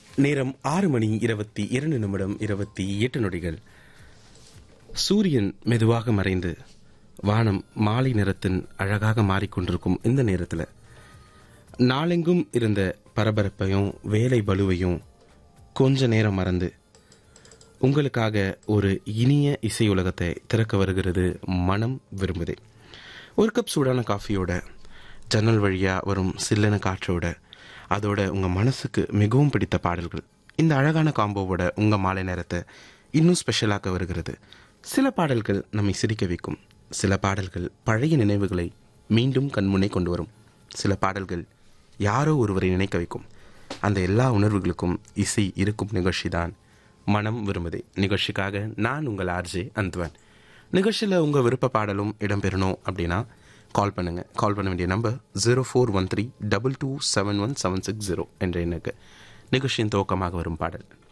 நேரம் ஆறு மணி இருபத்தி இரண்டு நிமிடம் இருபத்தி எட்டு நொடிகள் சூரியன் மெதுவாக மறைந்து வானம் மாலை நிறத்தின் அழகாக மாறிக்கொண்டிருக்கும் இந்த நேரத்தில் நாளெங்கும் இருந்த பரபரப்பையும் வேலை பலுவையும் கொஞ்ச நேரம் மறந்து உங்களுக்காக ஒரு இனிய இசை உலகத்தை திறக்க வருகிறது மனம் விரும்புதே ஒரு கப் சூடான காஃபியோட ஜன்னல் வழியா வரும் சில்லன காற்றோட அதோட உங்க மனசுக்கு மிகவும் பிடித்த பாடல்கள் இந்த அழகான காம்போவோட உங்க மாலை நேரத்தை இன்னும் ஸ்பெஷலாக்க வருகிறது சில பாடல்கள் நம்மை சிரிக்க வைக்கும் சில பாடல்கள் பழைய நினைவுகளை மீண்டும் கண்முன்னே கொண்டு வரும் சில பாடல்கள் யாரோ ஒருவரை நினைக்க வைக்கும் அந்த எல்லா உணர்வுகளுக்கும் இசை இருக்கும் நிகழ்ச்சிதான் மனம் விரும்புதே நிகழ்ச்சிக்காக நான் உங்கள் ஆர்ஜே அந்த்வான் நிகழ்ச்சியில் உங்கள் விருப்ப பாடலும் இடம்பெறணும் அப்படின்னா கால் பண்ணுங்க கால் பண்ண வேண்டிய number zero four one three double two seven one seven six zero என்ற எண்ணுக்கு நிகழ்ச்சியின் துவக்கமாக வரும் பாடல்